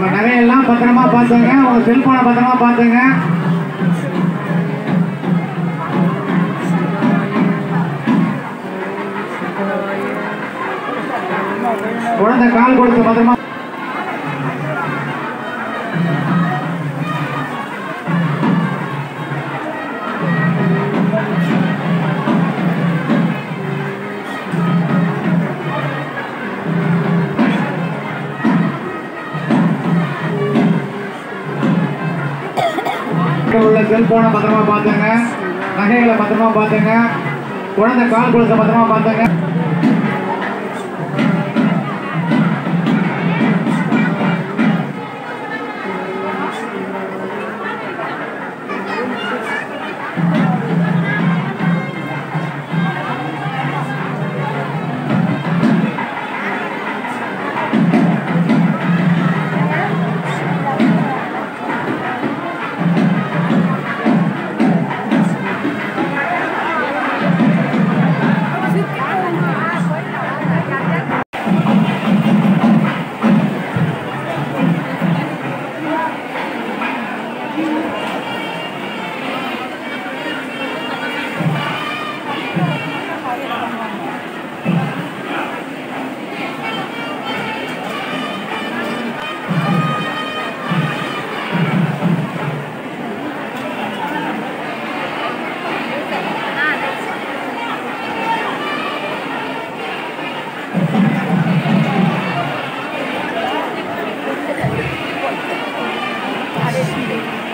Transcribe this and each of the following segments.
உங்க நகையெல்லாம் பத்திரமா பார்த்துங்க உங்க செல்போனை பத்திரமா பார்த்துங்க குழந்தை கால் கொடுத்து பத்திரமா கிட்ட உள்ள செல்போனை பத்திரமா பார்த்துங்க நகைகளை பத்திரமா பார்த்துங்க குழந்தை கால் கொடுத்த பத்திரமா பார்த்துங்க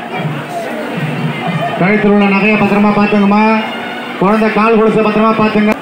கழுத்தில் உள்ள நகையை பத்திரமா பார்த்துங்கம்மா குழந்தை கால் கொடுத்த பத்திரமா பார்த்துங்க